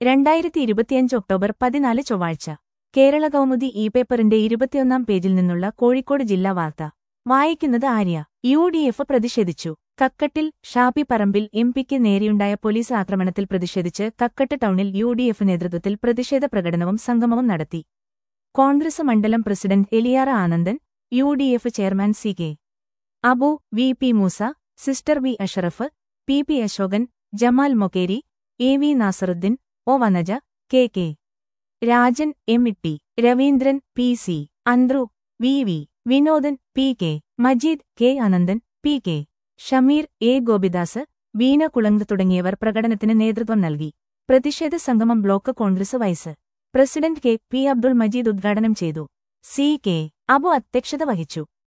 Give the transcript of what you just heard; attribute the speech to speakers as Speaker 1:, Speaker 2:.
Speaker 1: രണ്ടായിരത്തി ഇരുപത്തിയഞ്ച് ഒക്ടോബർ പതിനാല് ചൊവ്വാഴ്ച കേരള കൗമുദി ഇ പേപ്പറിന്റെ ഇരുപത്തിയൊന്നാം പേജിൽ നിന്നുള്ള കോഴിക്കോട് ജില്ലാ വാർത്ത വായിക്കുന്നത് ആര്യ യു ഡി എഫ് പ്രതിഷേധിച്ചു കക്കട്ടിൽ ഷാപ്പി പറമ്പിൽ എം പിക്ക് നേരെയുണ്ടായ പോലീസ് ആക്രമണത്തിൽ പ്രതിഷേധിച്ച് കക്കട്ട് ടൗണിൽ യു ഡി എഫ് നേതൃത്വത്തിൽ പ്രതിഷേധ പ്രകടനവും സംഗമവും നടത്തി കോൺഗ്രസ് മണ്ഡലം president Eliyara Anandan U D F chairman C K Abu V P Moosa sister V Ashraf P P Ashokan Jamal Mokeri A V Nasaruddin O Vanaja K K Rajan M Itty Raveendran P C Anthru V V Vinodan P K Majeed K Ananthan P K Shameer A Gopidas Veena കുളങ്ക് തുടങ്ങിയവർ പ്രകടനത്തിന് നേതൃത്വം നൽകി പ്രതിഷേധ സംഗമം block Congress vice president K P Abdul Majeed ഉദ്ഘാടനം ചെയ്തു C K Abu അധ്യക്ഷത വഹിച്ചു